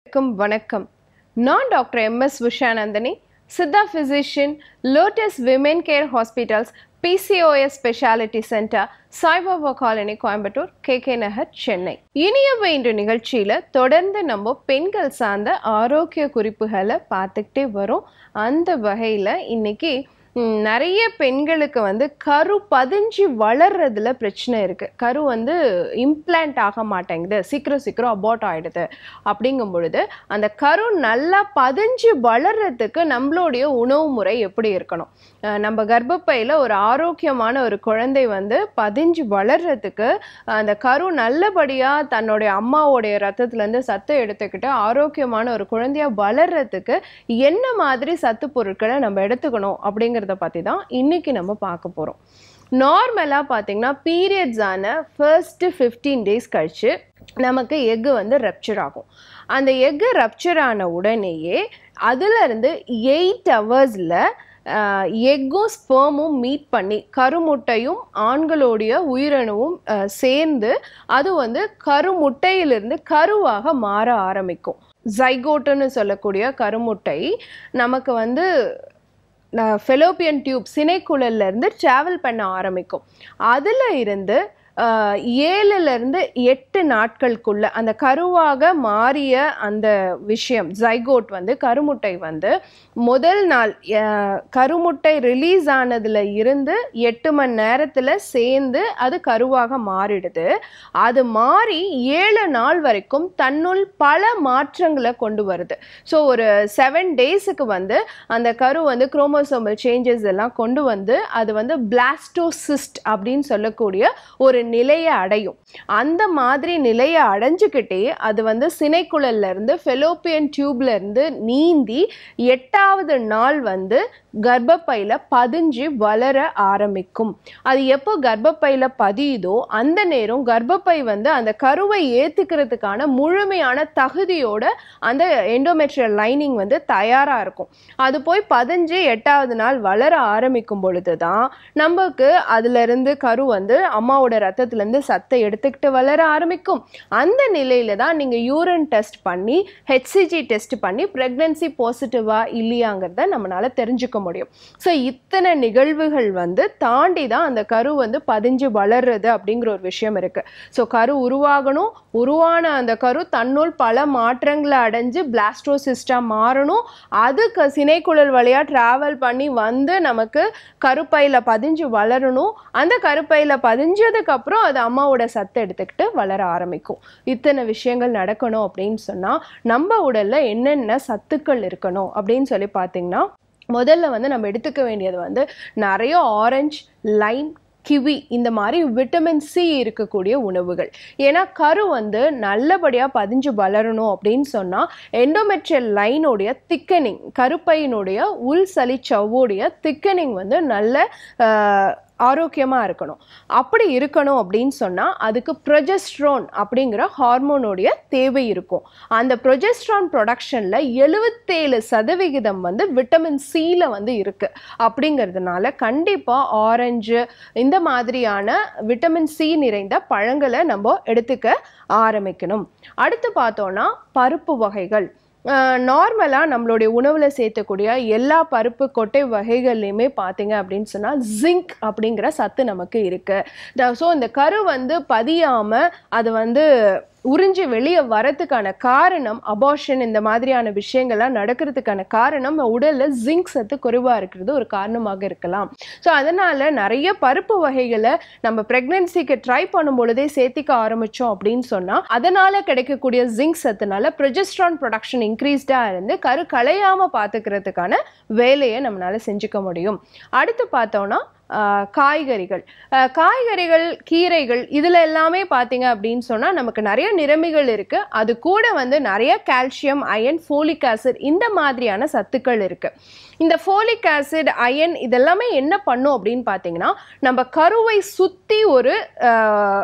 அனைவருக்கும் வணக்கம் நான் doctor M S Vishanandhini Siddha physician Lotus women care hospitals PCOS speciality centre Saibaba colony Coimbatore K K Nagar Chennai Iniyavai Indru நிகழ்ச்சியில் தொடர்ந்து நம்ம பெண்கள் சார்ந்த ஆரோக்கிய குறிப்புகளை பார்த்துக்கிட்டே வரோம் அந்த வகையில் இன்னைக்கு ம், நிறைய பெண்களுக்கு வந்து கரு பதிஞ்சு வளர்றதுல பிரச்சனை இருக்கு கரு வந்து இம்ப்ளான்ட் ஆக மாட்டேங்குது சீக்கிரம் சீக்கிரம் அபார்ட் ஆயிடுது அப்படிங்கும் பொழுது அந்த கரு நல்லா பதிஞ்சு வளர்றதுக்கு நம்மளுடைய உணவு முறை எப்படி இருக்கணும் அஹ் நம்ம கர்ப்பப்பையில் ஒரு ஆரோக்கியமான ஒரு குழந்தை வந்து பதிஞ்சு வளர்றதுக்கு அந்த கரு நல்லபடியாக தன்னுடைய அம்மாவோடைய ரத்தத்துலேருந்து சத்து எடுத்துக்கிட்டு ஆரோக்கியமான ஒரு குழந்தையா வளர்றதுக்கு என்ன மாதிரி சத்து பொருட்களை நம்ம எடுத்துக்கணும் அப்படிங்கிறத பற்றி தான் இன்னைக்கு நம்ம பார்க்க போகிறோம் நார்மலாக பார்த்தீங்கன்னா பீரியட்ஸ் ஆன ஃபர்ஸ்ட் ஃபிஃப்டீன் டேஸ் கழிச்சு நமக்கு எக்கு வந்து ரப்ச்சர் ஆகும் அந்த எக்கு ரப்ச்சர் ஆன உடனேயே அதுலேருந்து எயிட் ஹவர்ஸில் எக்கும் ஸ்பேமும் மீட் பண்ணி கருமுட்டையும் ஆண்களுடைய உயிரணுவும் அஹ், சேர்ந்து அது வந்து கருமுட்டையிலிருந்து கருவாக மாற ஆரம்பிக்கும் ஜைகோட்டுன்னு சொல்லக்கூடிய கருமுட்டை நமக்கு வந்து ஃபெலோப்பியன் டியூப் சினைக்குழல்ல இருந்து ட்ராவல் பண்ண ஆரம்பிக்கும் அதில் இருந்து ஆஹ், ஏழுல இருந்து எட்டு நாட்களுக்குள்ள அந்த கருவாக மாறிய அந்த விஷயம் ஜைகோட் வந்து கருமுட்டை வந்து முதல் நாள் ஆஹ், கருமுட்டை ரிலீஸ் ஆனதுல இருந்து எட்டு மணி நேரத்துல சேர்ந்து அது கருவாக மாறிடுது அது மாறி ஏழு நாள் வரைக்கும் தன்னுள் பல மாற்றங்களை கொண்டு வருது ஸோ ஒரு செவன் டேஸுக்கு வந்து அந்த கரு வந்து குரோமோசோமல் சேஞ்சஸ் எல்லாம் கொண்டு வந்து அது வந்து பிளாஸ்டோசிஸ்ட் அப்படின்னு சொல்லக்கூடிய ஒரு நிலையை அடையும் அந்த மாதிரி நிலையை அடைஞ்சுக்கிட்டே அது வந்து சினைக்குழல்ல இருந்து ஃபெலோப்பியன் டியூப்ல இருந்து நீந்தி எட்டாவது நாள் வந்து கர்ப்பப்பையில பதிஞ்சு வளர ஆரம்பிக்கும் அது எப்போ கர்ப்பப்பையில பதியுதோ அந்த நேரம் கர்ப்பப்பை வந்து அந்த கருவை ஏத்துக்கிறதுக்கான முழுமையான தகுதியோட அந்த எண்டோமெட்ரியல் லைனிங் வந்து தயாரா இருக்கும் அது போய் பதிஞ்சு எட்டாவது நாள் வளர ஆரம்பிக்கும் பொழுது தான் நமக்கு அதுல இருந்து கரு வந்து அம்மாவோட ரத்தத்துல இருந்து சத்தை எடுத்துக்கிட்டு வளர ஆரம்பிக்கும் அந்த நிலையில தான் நீங்க யூரின் டெஸ்ட் பண்ணி ஹெச்சிஜி டெஸ்ட் பண்ணி பிரெக்னன்சி பாசிட்டிவா இல்லையாங்கிறத நம்மளால தெரிஞ்சுக்க முடியும் ஸோ இத்தனை நிகழ்வுகள் வந்து தாண்டி தான் அந்த கரு வந்து பதிஞ்சு வளர்றது அப்படிங்கிற ஒரு விஷயம் இருக்கு ஸோ கரு உருவாகணும் உருவான அந்த கரு தன்னுள் பல மாற்றங்களை அடைஞ்சு பிளாஸ்டோசிஸ்டா மாறணும் அது க சினைக்குழல் வழியா டிராவல் பண்ணி வந்து நமக்கு கருப்பையில பதிஞ்சு வளரணும் அந்த கருப்பையில பதிஞ்சதுக்கு அப்புறம் அது அம்மாவோட சத்தை எடுத்துக்கிட்டு வளர ஆரம்பிக்கும் இத்தனை விஷயங்கள் நடக்கணும் அப்படின்னு சொன்னா நம்ம உடல்ல என்னென்ன சத்துக்கள் இருக்கணும் அப்படின்னு சொல்லி பார்த்தீங்கன்னா முதல்ல வந்து நம்ம எடுத்துக்க வேண்டியது வந்து நிறைய ஆரஞ்சு லைம் கிவி இந்த மாதிரி விட்டமின் சி இருக்கக்கூடிய உணவுகள் ஏன்னா கரு வந்து நல்லபடியாக பதிஞ்சு வளரணும் அப்படின்னு சொன்னால் எண்டோமெட்ரியல் லைனுடைய திக்கனிங் கருப்பையினுடைய உள் சளி சவ்வோடைய திக்கனிங் வந்து நல்ல ஆஹ், ஆரோக்கியமா இருக்கணும் அப்படி இருக்கணும் அப்படின்னு சொன்னா அதுக்கு ப்ரொஜெஸ்ட்ரோன் அப்படிங்கிற ஹார்மோனுடைய தேவை இருக்கும் அந்த ப்ரொஜெஸ்ட்ரான் ப்ரொடக்ஷன்ல எழுபத்தேழு சதவிகிதம் வந்து விட்டமின் சில வந்து இருக்கு அப்படிங்கிறதுனால கண்டிப்பா ஆரஞ்சு இந்த மாதிரியான விட்டமின் சி நிறைந்த பழங்களை நம்ம எடுத்துக்க ஆரம்பிக்கணும் அடுத்து பார்த்தோம்னா பருப்பு வகைகள் நார்மலாக நம்மளுடைய உணவில் சேர்த்தக்கூடிய எல்லா பருப்பு கொட்டை வகைகள்லையுமே பார்த்தீங்க அப்படின்னு சொன்னால் ஜிங்க் அப்படிங்கிற சத்து நமக்கு இருக்குது ஸோ இந்த கரு வந்து பதியாமல் அது வந்து உறிஞ்சி வெளியே வரதுக்கான காரணம் அபார்ஷன் இந்த மாதிரியான விஷயங்கள்லாம் நடக்கிறதுக்கான காரணம் உடலில் ஜிங்க் சத்து குறைவாக இருக்கிறது ஒரு காரணமாக இருக்கலாம் ஸோ அதனால் நிறைய பருப்பு வகைகளை நம்ம ப்ரெக்னென்சிக்கு ட்ரை பண்ணும் பொழுதே சேர்த்திக்க ஆரம்பித்தோம் அப்படின்னு சொன்னால் அதனால் கிடைக்கக்கூடிய ஜிங்க் சத்துனால ப்ரொஜெஸ்ட்ரான் ப்ரொடக்ஷன் இன்க்ரீஸ்டாக இருந்து கரு களையாமல் பார்த்துக்கிறதுக்கான வேலையை நம்மளால் செஞ்சுக்க முடியும் அடுத்து பார்த்தோன்னா ஆஹ் காய்கறிகள் ஆஹ் காய்கறிகள் கீரைகள் இதில் எல்லாமே பார்த்தீங்க அப்படின்னு சொன்னால் நமக்கு நிறைய நிறமிகள் இருக்குது அது கூட வந்து நிறைய கால்சியம் அயன் ஃபோலிக் ஆசிட் இந்த மாதிரியான சத்துக்கள் இருக்குது இந்த ஃபோலிக் ஆசிட் அயன் இதெல்லாமே என்ன பண்ணும் அப்படின்னு பார்த்தீங்கன்னா நம்ம கருவை சுற்றி ஒரு ஆஹ்,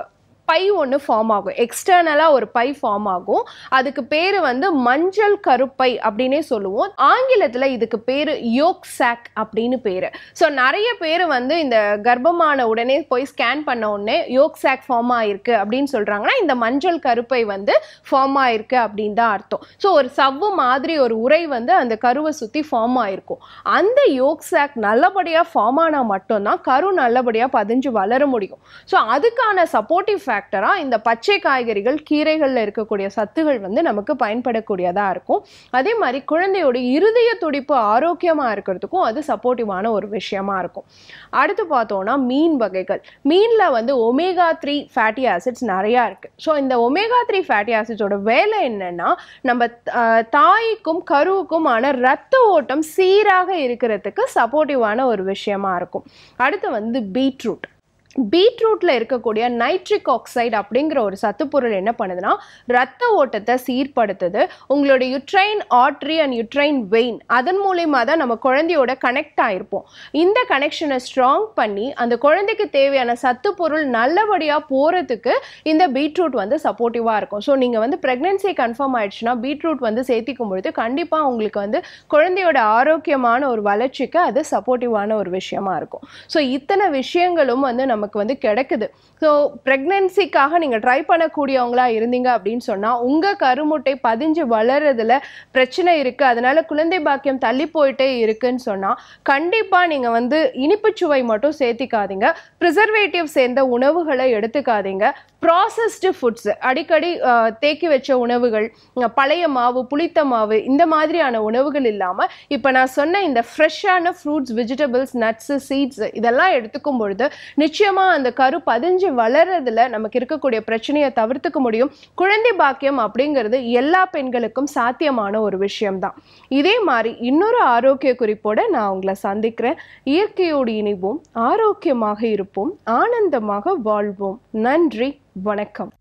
பை ஒன்று ஃபார்ம் ஆகும் எக்ஸ்டர்னலாக ஒரு பை ஃபார்ம் ஆகும் அதுக்கு பேர் வந்து மஞ்சள் கருப்பை அப்படின்னே சொல்லுவோம் ஆங்கிலத்தில் இதுக்கு பேர் யோக் சாக் அப்படின்னு பேர் ஸோ நிறைய பேர் வந்து இந்த கர்ப்பமான உடனே போய் ஸ்கேன் பண்ண உடனே யோக் சாக் ஃபார்ம் ஆயிருக்கு அப்படின்னு சொல்கிறாங்கன்னா இந்த மஞ்சள் கருப்பை வந்து ஃபார்ம் ஆயிருக்கு அப்படின்னு தான் அர்த்தம் ஸோ ஒரு சவ்வு மாதிரி ஒரு உரை வந்து அந்த கருவை சுற்றி ஃபார்ம் ஆயிருக்கும் அந்த யோக் சாக் நல்லபடியாக ஃபார்ம் ஆனால் மட்டும்தான் கரு நல்லபடியாக பதிஞ்சு வளர முடியும் ஸோ அதுக்கான சப்போர்ட்டிவ் ஃபேக்டராக இந்த பச்சை காய்கறிகள் கீரைகளில் இருக்கக்கூடிய சத்துகள் வந்து நமக்கு பயன்படக்கூடியதாக இருக்கும் அதே மாதிரி குழந்தையோட இருதய துடிப்பு ஆரோக்கியமாக இருக்கிறதுக்கும் அது சப்போர்ட்டிவான ஒரு விஷயமா இருக்கும் அடுத்து பார்த்தோம்னா மீன் வகைகள் மீனில் வந்து ஒமேகா த்ரீ ஃபேட்டி ஆசிட்ஸ் நிறையா இருக்குது ஸோ இந்த ஒமேகா த்ரீ ஃபேட்டி ஆசிட்ஸோட வேலை என்னன்னா நம்ம அஹ், தாய்க்கும் கருவுக்குமான ரத்த ஓட்டம் சீராக இருக்கிறதுக்கு சப்போர்ட்டிவான ஒரு விஷயமா இருக்கும் அடுத்து வந்து பீட்ரூட் பீட்ரூட்ல இருக்கக்கூடிய நைட்ரிக் ஆக்சைடு அப்படிங்கிற ஒரு சத்துப்பொருள் என்ன பண்ணுதுன்னா ரத்த ஓட்டத்தை சீர்படுத்துது உங்களோட uterine artery and uterine vein அதன் மூலியமா தான் நம்ம குழந்தையோட கனெக்ட் ஆயிருப்போம் இந்த கனெக்ஷனை ஸ்ட்ராங் பண்ணி அந்த குழந்தைக்கு தேவையான சத்துப்பொருள் நல்லபடியாக போகிறதுக்கு இந்த பீட்ரூட் வந்து சப்போர்ட்டிவாக இருக்கும் ஸோ நீங்கள் வந்து ப்ரெக்னென்சி கன்ஃபார்ம் ஆயிடுச்சுன்னா பீட்ரூட் வந்து சேர்த்திக்கும் பொழுது கண்டிப்பாக உங்களுக்கு வந்து குழந்தையோட ஆரோக்கியமான ஒரு வளர்ச்சிக்கு அது சப்போர்ட்டிவான ஒரு விஷயமா இருக்கும் ஸோ இத்தனை விஷயங்களும் வந்து நமக்கு வந்து கிடைக்குது ஸோ ப்ரெக்னென்சிக்காக நீங்கள் ட்ரை பண்ணக்கூடியவங்களா இருந்தீங்க அப்படின்னு சொன்னால் உங்கள் கருமுட்டை பதிஞ்சு வளர்றதுல பிரச்சனை இருக்குது அதனால குழந்தை பாக்கியம் தள்ளி போயிட்டே இருக்குன்னு சொன்னால் கண்டிப்பாக நீங்கள் வந்து இனிப்புச்சுவை மட்டும் சேர்த்திக்காதீங்க ப்ரிசர்வேட்டிவ் சேர்ந்த உணவுகளை எடுத்துக்காதீங்க ப்ராசஸ்டு ஃபுட்ஸ் அடிக்கடி அஹ், தேக்கி வச்ச உணவுகள் அஹ், பழைய மாவு புளித்த மாவு இந்த மாதிரியான உணவுகள் இல்லாமல் இப்போ நான் சொன்ன இந்த ஃப்ரெஷ்ஷான ஃப்ரூட்ஸ் வெஜிடபிள்ஸ் நட்ஸு சீட்ஸ் இதெல்லாம் எடுத்துக்கும் பொழுது நிச்சயமாக அந்த கரு பதிஞ்சு வளர்றதுல நமக்கு இருக்கக்கூடிய பிரச்சனையை தவிர்த்துக்க முடியும் குழந்தை பாக்கியம் அப்படிங்கிறது எல்லா பெண்களுக்கும் சாத்தியமான ஒரு விஷயம்தான் இதே மாதிரி இன்னொரு ஆரோக்கிய குறிப்போட நான் உங்களை சந்திக்கிறேன் இயற்கையோடு இணைவோம் ஆரோக்கியமாக இருப்போம் ஆனந்தமாக வாழ்வோம் நன்றி வணக்கம்